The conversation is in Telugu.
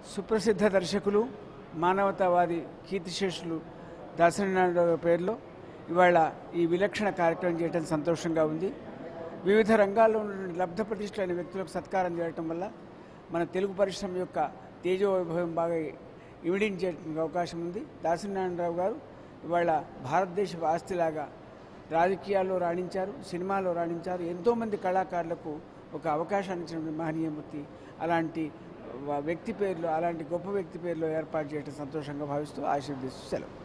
సుప్రసిద్ధ దర్శకులు మానవతావాది కీర్తిశేషులు దాసరినారాయణ పేరులో ఇవాళ ఈ విలక్షణ కార్యక్రమం చేయడం సంతోషంగా ఉంది వివిధ రంగాల్లో ఉన్నటువంటి లబ్ధ ప్రతిష్ఠులైన వ్యక్తులకు సత్కారం చేయడం వల్ల మన తెలుగు పరిశ్రమ యొక్క తేజోవైభవం బాగా ఇమిడించేటువంటి అవకాశం ఉంది దాసరినారాయణరావు గారు ఇవాళ భారతదేశ ఆస్తిలాగా రాజకీయాల్లో రాణించారు సినిమాలో రాణించారు ఎంతోమంది కళాకారులకు ఒక అవకాశాన్ని ఇచ్చినటువంటి మహనీయమూర్తి అలాంటి వ- వ్యక్తి పేర్లు అలాంటి గొప్ప వ్యక్తి పేర్లు ఏర్పాటు చేయడం సంతోషంగా భావిస్తూ ఆశీర్దిస్తూ సెలవు